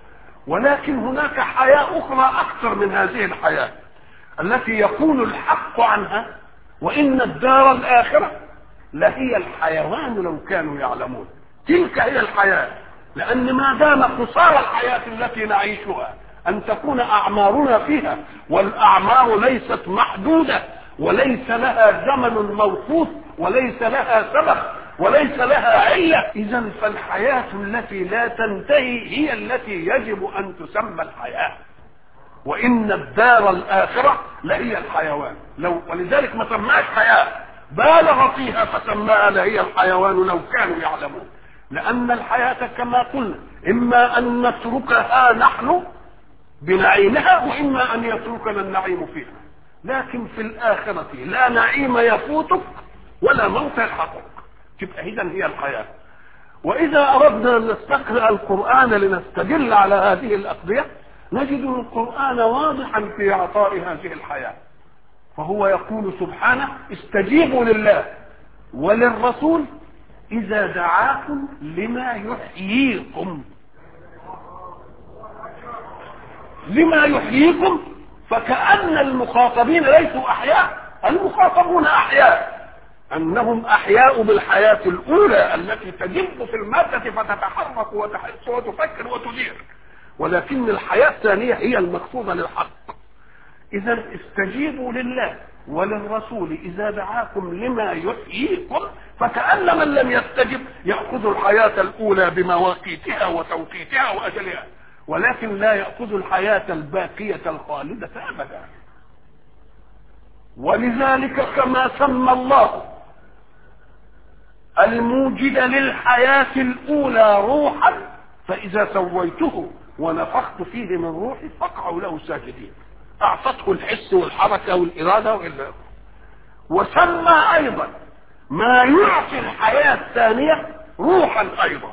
ولكن هناك حياه اخرى اكثر من هذه الحياه التي يقول الحق عنها وان الدار الاخره لهي الحيوان لو كانوا يعلمون تلك هي الحياه لان ما دام قصار الحياه التي نعيشها ان تكون اعمارنا فيها والاعمار ليست محدوده وليس لها زمن موقوت وليس لها سبب وليس لها علة إذا فالحياة التي لا تنتهي هي التي يجب أن تسمى الحياة وإن الدار الآخرة لهي الحيوان لو ولذلك ما سماش حياة بالغ فيها فسماها لهي الحيوان لو كانوا يعلمون لأن الحياة كما قلنا إما أن نتركها نحن بنعيمها وإما أن يتركنا النعيم فيها لكن في الآخرة لا نعيم يفوتك ولا موت يلحقك تبقى إذا هي الحياة وإذا أردنا أن نستقرأ القرآن لنستدل على هذه الأقضية نجد القرآن واضحا في إعطاء هذه الحياة فهو يقول سبحانه استجيبوا لله وللرسول إذا دعاكم لما يحييكم لما يحييكم فكأن المخاطبين ليسوا أحياء المخاطبون أحياء أنهم أحياء بالحياة الأولى التي تجب في المادة فتتحرك وتحس وتفكر وتدير ولكن الحياة الثانية هي المقصودة للحق إذا استجيبوا لله وللرسول إذا دعاكم لما يحييكم فكأن من لم يستجب يأخذ الحياة الأولى بمواقيتها وتوقيتها وأجلها ولكن لا يأخذ الحياة الباقية الخالدة أبدا ولذلك كما سمى الله الموجد للحياة الأولى روحا فإذا سويته ونفخت فيه من روحي فاقعوا له ساجدين أعطته الحس والحركة والإرادة وإلا وسمى أيضا ما يعطي الحياة الثانية روحا أيضا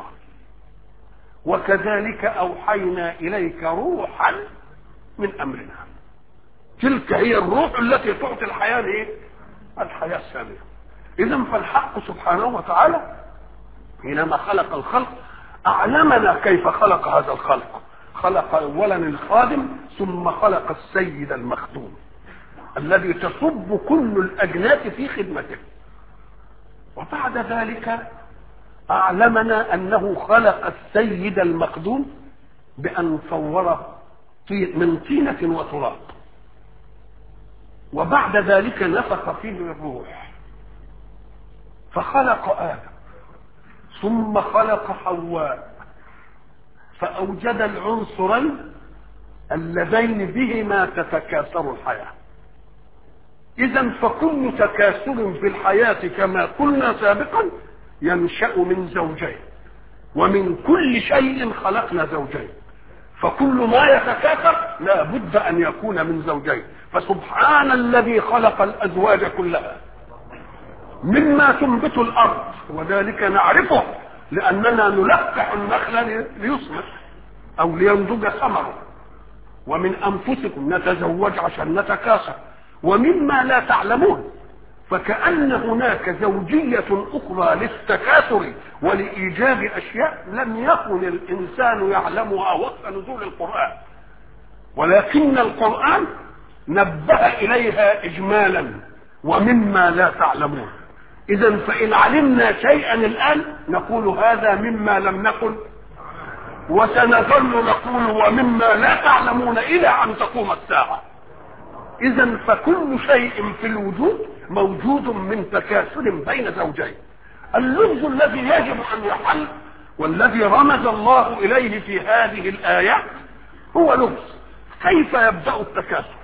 وكذلك أوحينا إليك روحا من أمرنا تلك هي الروح التي تعطي الحياة إيه؟ الحياة الثانية إذا فالحق سبحانه وتعالى حينما خلق الخلق أعلمنا كيف خلق هذا الخلق خلق أولا الخادم ثم خلق السيد المخدوم الذي تصب كل الأجناس في خدمته وبعد ذلك أعلمنا أنه خلق السيد المخدوم بأن صوره من طينة وتراب وبعد ذلك نفخ فيه الروح فخلق آدم ثم خلق حواء فأوجد العنصرين اللذين بهما تتكاثر الحياة إذا فكل تكاثر في الحياة كما قلنا سابقا ينشأ من زوجين ومن كل شيء خلقنا زوجين فكل ما يتكاثر لا بد أن يكون من زوجين فسبحان الذي خلق الأزواج كلها مما تنبت الأرض وذلك نعرفه لأننا نلقح النخل ليصمت أو لينضج ثمره ومن أنفسكم نتزوج عشان نتكاثر ومما لا تعلمون فكأن هناك زوجية أخرى للتكاثر ولإيجاد أشياء لم يكن الإنسان يعلمها وقت نزول القرآن ولكن القرآن نبه إليها إجمالا ومما لا تعلمون إذا فإن علمنا شيئا الآن نقول هذا مما لم نقل وسنظل نقول ومما لا تعلمون إلى أن تقوم الساعة إذا فكل شيء في الوجود موجود من تكاثر بين زوجين اللغز الذي يجب أن يحل والذي رمز الله إليه في هذه الآيات هو لغز كيف يبدأ التكاثر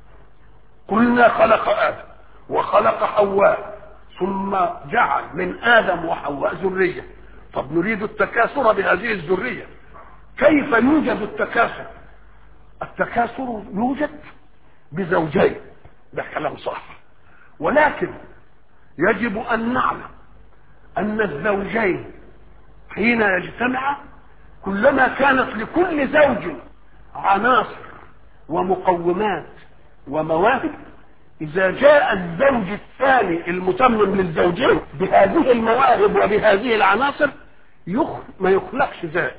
قلنا خلق آدم وخلق حواء ثم جعل من آدم وحواء ذرية طب نريد التكاثر بهذه الذرية كيف يوجد التكاثر التكاثر يوجد بزوجين ده كلام صح ولكن يجب ان نعلم ان الزوجين حين يجتمعا كلما كانت لكل زوج عناصر ومقومات ومواهب اذا جاء الزوج الثاني المتمم للزوجين بهذه المواهب وبهذه العناصر يخ... ما يخلقش زائد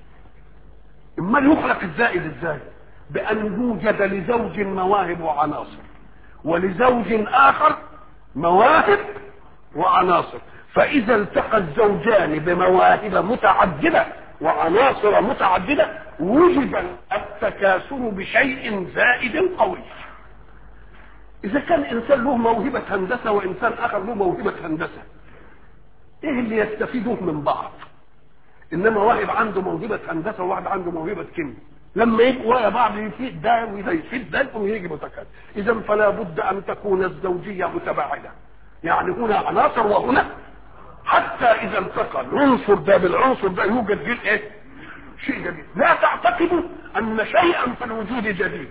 امال يخلق الزائد ازاي بأن يوجد لزوج مواهب وعناصر ولزوج آخر مواهب وعناصر فإذا التقى الزوجان بمواهب متعددة وعناصر متعددة وجد التكاثر بشيء زائد قوي إذا كان إنسان له موهبة هندسة وإنسان آخر له موهبة هندسة إيه اللي يستفيدوه من بعض إنما واحد عنده موهبة هندسة وواحد عنده موهبة كيمياء لما يبقوا ويا بعض يفيد ده وده يفيد ده ويجي متكاثر اذا فلا بد ان تكون الزوجيه متباعده يعني هنا عناصر وهنا حتى اذا التقى العنصر ده بالعنصر ده يوجد فيه ايه شيء جديد لا تعتقدوا ان شيئا في الوجود جديد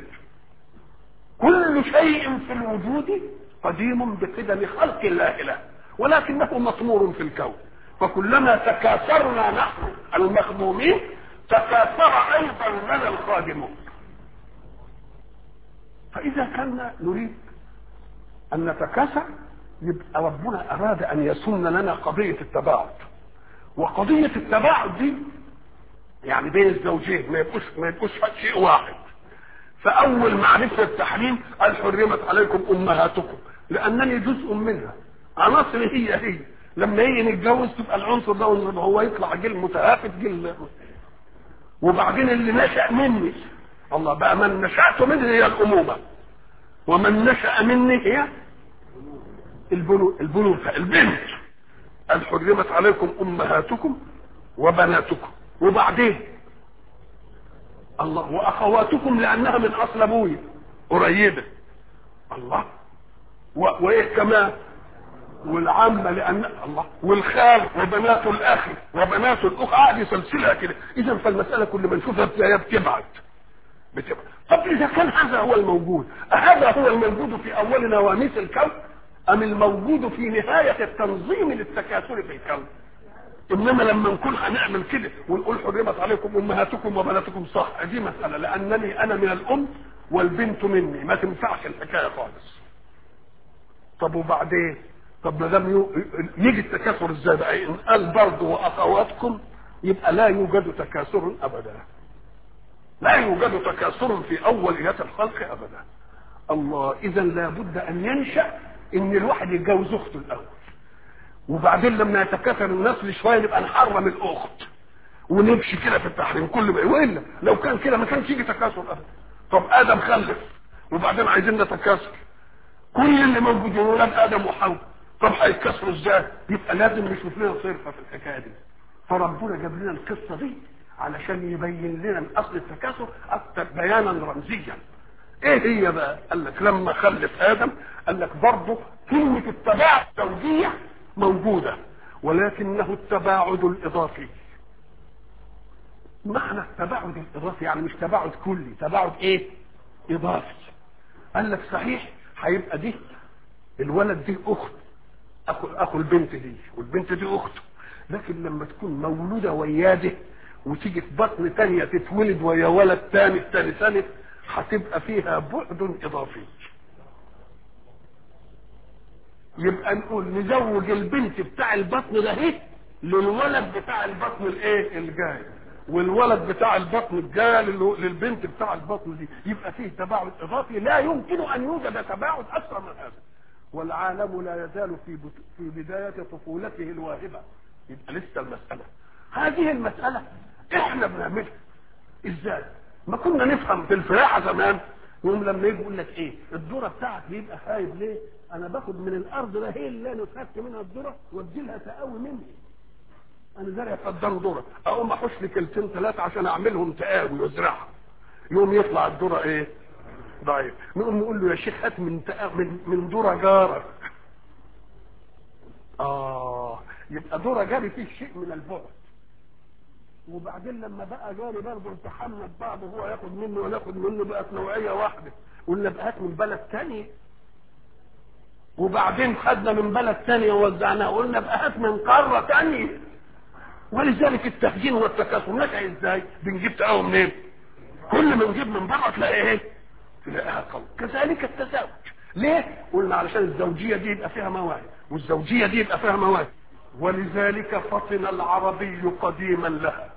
كل شيء في الوجود قديم بقدم خلق الله له ولكنه مطمور في الكون فكلما تكاثرنا نحن المخدومين تكاثر ايضا لنا الخادمون فاذا كنا نريد ان نتكاثر يبقى ربنا اراد ان يسن لنا قضيه التباعد وقضيه التباعد دي يعني بين الزوجين ما يبقوش ما يبقوش شيء واحد فاول معرفه التحريم قال حرمت عليكم امهاتكم لانني جزء منها عناصر هي هي لما يجي نتجوز تبقى العنصر ده هو يطلع جيل متهافت جيل وبعدين اللي نشأ مني الله بقى من نشأت منه هي الأمومة ومن نشأ مني هي البنو البنوة البنت قال حرمت عليكم أمهاتكم وبناتكم وبعدين الله وأخواتكم لأنها من أصل أبوي قريبة الله و... وإيه كمان والعمة لأن الله والخال وبنات الأخ وبنات الأخ قاعد يسلسلها كده إذا فالمسألة كل ما نشوفها بتلاقيها بتبعد بتبعد طب إذا كان هذا هو الموجود أهذا هو الموجود في أول نواميس الكون أم الموجود في نهاية التنظيم للتكاثر في الكون انما لما نكون هنعمل كده ونقول حرمت عليكم امهاتكم وبناتكم صح دي مساله لانني انا من الام والبنت مني ما تنفعش الحكايه خالص طب وبعدين طب ما دام يجي التكاثر ازاي بقى ان قال برضه واخواتكم يبقى لا يوجد تكاثر ابدا لا يوجد تكاثر في اوليات الخلق ابدا الله اذا لابد ان ينشا ان الواحد يتجوز اخته الاول وبعدين لما يتكاثر النسل شويه نبقى نحرم الاخت ونمشي كده في التحريم كل ما والا لو كان كده ما كانش يجي تكاثر ابدا طب ادم خلف وبعدين عايزين نتكاثر كل اللي موجودين ولاد ادم وحواء طب هيتكسروا ازاي؟ يبقى لازم نشوف لنا صرفه في الحكايه دي. فربنا جاب لنا القصه دي علشان يبين لنا من اصل التكاثر اكثر بيانا رمزيا. ايه هي بقى؟ قال لك لما خلف ادم قال لك برضه كلمه التباعد الزوجيه موجوده ولكنه التباعد الاضافي. معنى التباعد الاضافي يعني مش تباعد كلي، تباعد ايه؟ اضافي. قال لك صحيح هيبقى دي الولد دي اخت اخو اخو البنت دي والبنت دي اخته لكن لما تكون مولوده وياده وتيجي في بطن تانية تتولد ويا ولد تاني تاني ثالث هتبقى فيها بعد اضافي يبقى نقول نزوج البنت بتاع البطن ده اهي للولد بتاع البطن الايه الجاي والولد بتاع البطن الجاي للبنت بتاع البطن دي يبقى فيه تباعد اضافي لا يمكن ان يوجد تباعد اكثر من هذا والعالم لا يزال في بت... في بداية طفولته الواهبة يبقى لسه المسألة هذه المسألة احنا بنعملها ازاي ما كنا نفهم في الفلاحة زمان يوم لما يجي يقول لك ايه الذرة بتاعك بيبقى خايب ليه انا باخد من الارض ده هي اللي انا خدت منها الذرة وادي لها تقاوي مني انا زارع قدام ذرة اقوم احوش لي كلتين ثلاثة عشان اعملهم تقاوي وازرعها يوم يطلع الذرة ايه ضعيف نقوم نقول له يا شيخ هات من من من ذره جارك اه يبقى ذره جاري فيه شيء من البعد وبعدين لما بقى جاري برضه تحمل بعض وهو ياخد منه وناخد منه بقت نوعيه واحده قلنا بقى هات من بلد تاني وبعدين خدنا من بلد تانية ووزعناها قلنا بقى هات من قاره تانية ولذلك التهجين والتكاثر نشأ ازاي؟ بنجيب تقاوي منين؟ كل ما نجيب من بره تلاقي ايه؟ تلاقيها قوي كذلك التزاوج ليه قلنا علشان الزوجيه دي يبقى فيها مواهب والزوجيه دي يبقى فيها مواهب ولذلك فطن العربي قديما لها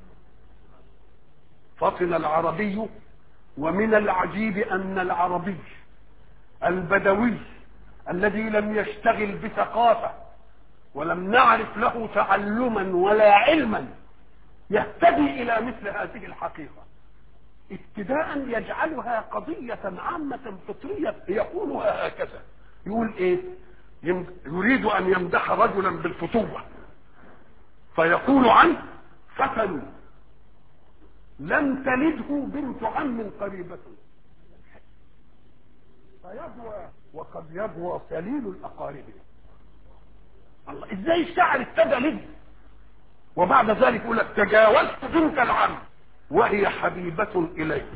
فطن العربي ومن العجيب ان العربي البدوي الذي لم يشتغل بثقافه ولم نعرف له تعلما ولا علما يهتدي الى مثل هذه الحقيقه ابتداء يجعلها قضية عامة فطرية يقولها هكذا يقول ايه يريد ان يمدح رجلا بالفتوة فيقول عنه فتن لم تلده بنت عم قريبة فيبوى وقد يبوى سليل الاقارب الله ازاي الشعر ابتدى لده وبعد ذلك يقول لك تجاوزت بنت العم وهي حبيبة إليك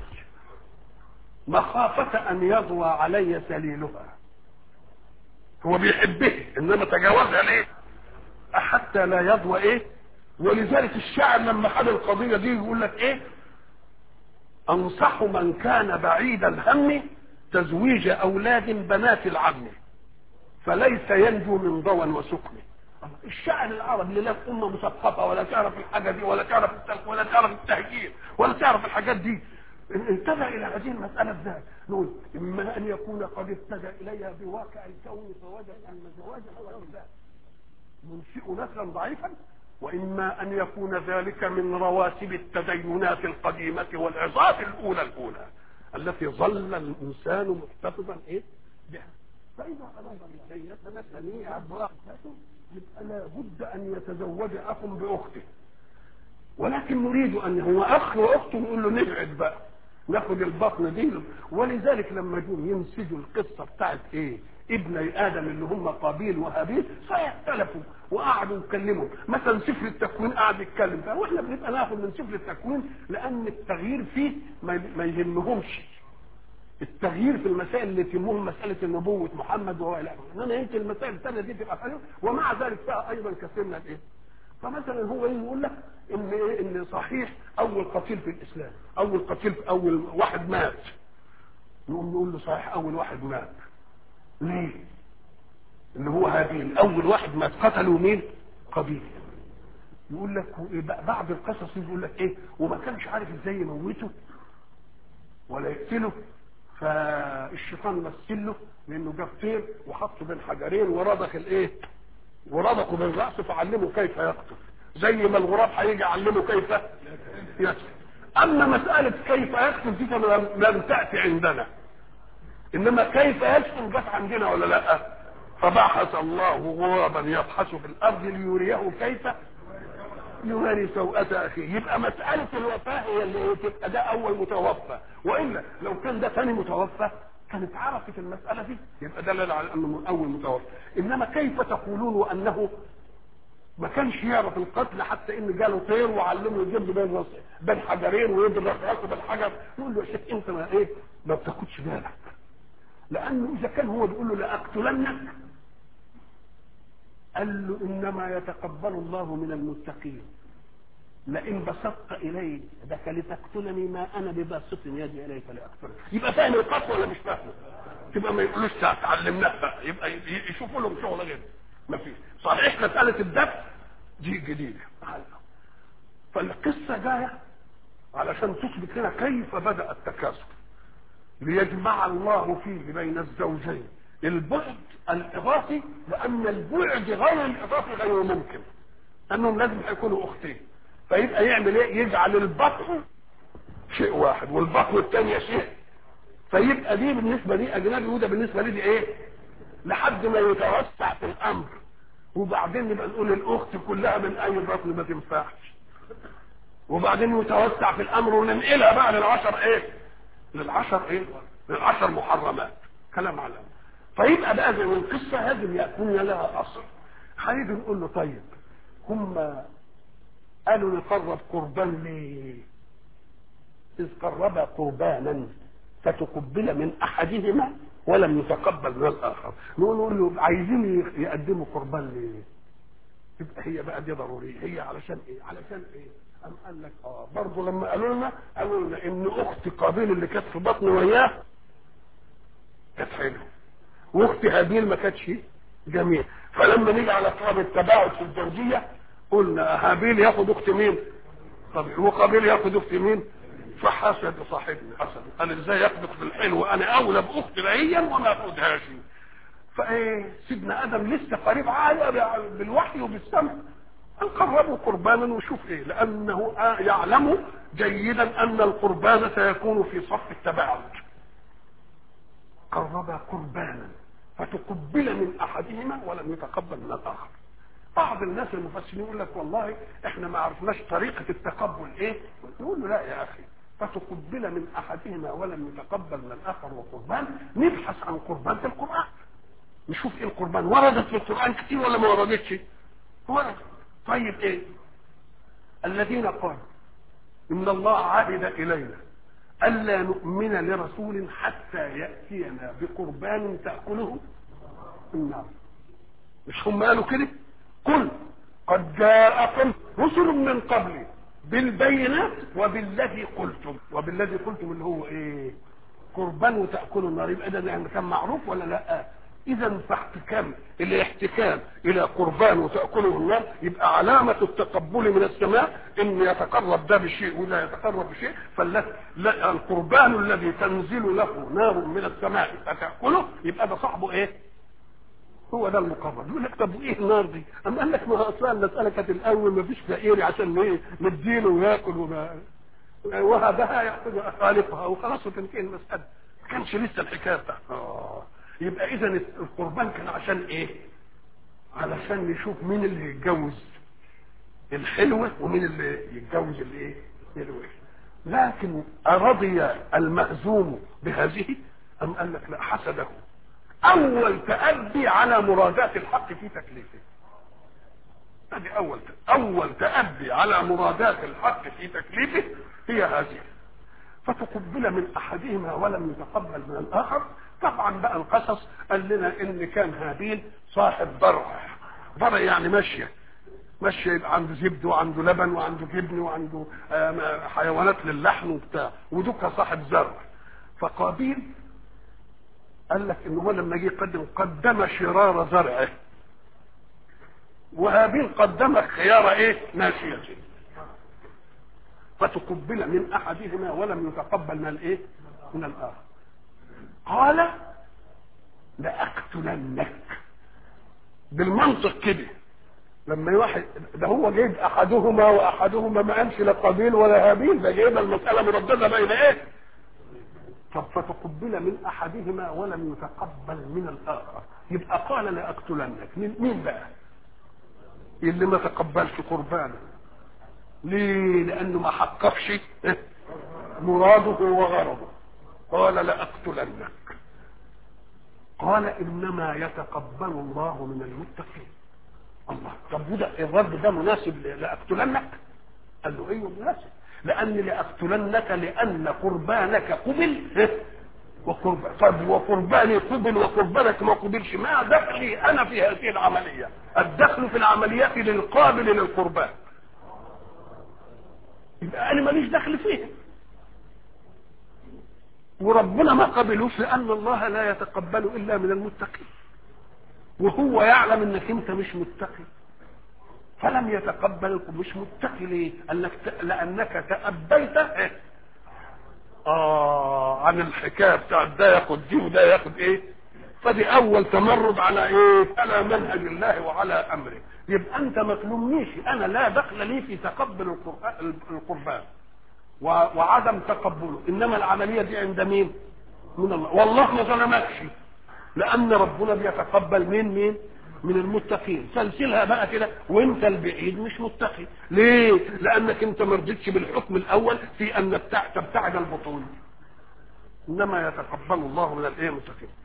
مخافة أن يضوى علي سليلها هو بيحبه إنما تجاوزها ليه حتى لا يضوى إيه ولذلك الشاعر لما خد القضية دي يقول لك إيه أنصح من كان بعيد الهم تزويج أولاد بنات العم فليس ينجو من ضوى وسكن الشاعر العربي اللي لا امه مثقفه ولا تعرف الحاجه دي ولا تعرف التلك ولا تعرف التهجير ولا تعرف الحاجات دي انتبه الى هذه المساله ازاي؟ نقول اما ان يكون قد اهتدى اليها بواقع الكون فوجد ان زواج الولد ينشئ نسلا ضعيفا واما ان يكون ذلك من رواسب التدينات القديمه والعظات الاولى الاولى التي ظل الانسان محتفظا ايه بها فاذا اراد ان يتمثل براحته يبقى لابد ان يتزوج اخ باخته ولكن نريد ان هو اخ واخته نقول له نبعد بقى ناخد البطن دي ولذلك لما جم ينسجوا القصه بتاعت ايه ابني ادم اللي هم قابيل وهابيل فاختلفوا وقعدوا يتكلموا مثلا سفر التكوين قعد يتكلم فيه واحنا بنبقى ناخد من سفر التكوين لان التغيير فيه ما يهمهمش التغيير في المسائل اللي تهمهم مساله النبوه محمد وهو الى انما يمكن المسائل الثانيه دي تبقى حلوه ومع ذلك فيها ايضا كثير من الايه فمثلا هو ايه يقول لك ان ايه ان صحيح اول قتيل في الاسلام اول قتيل في اول واحد مات نقوم نقول له صحيح اول واحد مات ليه اللي هو هابيل اول واحد مات قتلوا مين قبيل يقول لك بعض القصص يقول لك ايه وما كانش عارف ازاي يموته ولا يقتله فالشيطان مثل له لانه جاب طير وحطه بين حجرين ورضخ الايه ورضخه بالراس فعلمه كيف يقتل زي ما الغراب هيجي يعلمه كيف يقتل اما مساله كيف يقتل دي لم تاتي عندنا انما كيف يسكن جت عندنا ولا لا فبعث الله غرابا يبحث في الارض ليريه كيف يواري سوءة اخيه يبقى مسألة الوفاة هي اللي تبقى ده اول متوفى والا لو كان ده ثاني متوفى كانت عرفت المسألة دي يبقى دلل على انه اول متوفى انما كيف تقولون وانه ما كانش يعرف القتل حتى ان جاله طير وعلمه يجيب بين راسه بين حجرين ويضرب راسه بالحجر يقول له يا شيخ انت ما ايه ما بتاخدش بالك لانه اذا كان هو بيقول له لاقتلنك قال له انما يتقبل الله من المتقين لئن بسطت الي يدك لتقتلني ما انا بباسط يدي اليك لاقتلك يبقى فاهم القتل ولا مش فاهمه تبقى ما يقولوش تعلمناه بقى يبقى يشوفوا لهم شغل غير ما فيش صحيح مساله الدفع دي جديده فالقصه جايه علشان تثبت لنا كيف بدا التكاثر ليجمع الله فيه بين الزوجين البعد الاضافي لان البعد غير الاضافي غير ممكن انهم لازم يكونوا اختين فيبقى يعمل ايه يجعل البطن شيء واحد والبطن الثانيه شيء فيبقى دي بالنسبه لي اجنبي وده بالنسبه لي دي ايه لحد ما يتوسع في الامر وبعدين نبقى نقول الاخت كلها من اي بطن ما تنفعش وبعدين يتوسع في الامر وننقلها بقى للعشر ايه للعشر ايه للعشر محرمات كلام على فيبقى بقى زي القصه لازم يكون لها اصل هنيجي نقول له طيب هم قالوا نقرب قربان ليه اذ قربا قربانا فتقبل من احدهما ولم يتقبل من الاخر نقول نقول له عايزين يقدموا قربان ليه تبقى هي بقى دي ضروريه هي علشان ايه علشان ايه أم قال لك اه برضه لما قالوا لنا قالوا لنا ان اخت قابيل اللي كانت في بطن وياه كانت حلوه واخت هابيل ما كانتش جميل فلما نيجي على طلب التباعد في الزوجيه قلنا هابيل ياخد اخت مين؟ قابيل وقابيل ياخد اخت مين؟ فحسد صاحبنا حسد قال ازاي ياخدك في الحلو انا اولى باخت بعيا وما اخدهاش فايه سيدنا ادم لسه قريب عالي بالوحي وبالسمع أن قربوا قربانا وشوف ايه لانه يعلم جيدا ان القربان سيكون في صف التباعد قرب قربانا فتقبل من احدهما ولم يتقبل من الاخر بعض الناس المفسرين يقول لك والله احنا ما عرفناش طريقه التقبل ايه نقول له لا يا اخي فتقبل من احدهما ولم يتقبل من الاخر وقربان نبحث عن قربان في القران نشوف ايه القربان وردت في القران كتير ولا ما وردتش وردت طيب ايه الذين قالوا ان الله عهد الينا الا نؤمن لرسول حتى ياتينا بقربان تاكله النار مش هم قالوا كده قل قد جاءكم رسل من قبلي بالبينات وبالذي قلتم وبالذي قلتم اللي هو ايه قربان وتاكلوا النار يبقى ده يعني كان معروف ولا لا اذا فاحتكام الاحتكام الى قربان وتاكله النار يبقى علامه التقبل من السماء ان يتقرب ده بشيء ولا يتقرب بشيء فالقربان الذي تنزل له نار من السماء فتاكله يبقى ده صاحبه ايه؟ هو ده المقرب يقول لك طب وايه النار دي؟ اما قال لك ما اصلا المساله كانت الاول ما فيش فقير عشان ايه نديله وياكل وما وهبها ياخذ خالقها وخلاص وتنتهي المساله ما كانش لسه الحكايه بتاعتها آه. يبقى اذا القربان كان عشان ايه؟ علشان نشوف مين اللي يتجوز الحلوه ومين اللي يتجوز الايه؟ الوحش لكن أرضي المأزوم بهذه أم قال لك لا حسده أول تأدي على مرادات الحق في تكليفه هذه أول أول تأدي على مرادات الحق في تكليفه هي هذه فتقبل من أحدهما ولم يتقبل من الآخر طبعا بقى القصص قال لنا إن كان هابيل صاحب ضرع ضرع يعني ماشية ماشية يبقى عنده زبد وعنده لبن وعنده جبن وعنده حيوانات للحم وبتاع ودوكا صاحب زرع فقابيل قال لك ان هو لما جه يقدم قدم شرار زرعه وهابيل قدم خيار ايه ناشيته فتقبل من احدهما ولم يتقبل من الايه من الاخر قال لاقتلنك بالمنطق كده لما واحد ده هو جايب احدهما واحدهما ما قامش لا قابيل ولا هابيل ده جايب المساله مردده بين ايه طب فتقبل من احدهما ولم يتقبل من الاخر يبقى قال لاقتلنك مين مين بقى اللي ما تقبلش قربانه ليه لانه ما حققش مراده وغرضه قال لاقتلنك قال انما يتقبل الله من المتقين الله طب وده الرد ده مناسب لاقتلنك قال له ايوه مناسب لان لاقتلنك لان قربانك قبل وقرب طب وقرباني قبل وقربانك ما قبلش ما دخلي انا في هذه العمليه الدخل في العمليات للقابل للقربان يبقى انا ماليش دخل فيها وربنا ما قبلوش لان الله لا يتقبل الا من المتقين وهو يعلم انك انت مش متقي فلم يتقبل مش متقي ليه؟ قال لك لانك تأبيت إيه؟ اه عن الحكايه بتاعت ده ياخد دي وده ياخد ايه؟ فدي اول تمرد على ايه؟ على منهج الله وعلى امره يبقى انت ما تلومنيش انا لا دخل لي في تقبل القربان وعدم تقبله انما العمليه دي عند مين؟ من الله والله ما ظلمكش لان ربنا بيتقبل من مين من المتقين سلسلها بقى كده وانت البعيد مش متقي ليه لانك انت ما رضيتش بالحكم الاول في ان تبتعد البطون انما يتقبل الله من الايه المتقين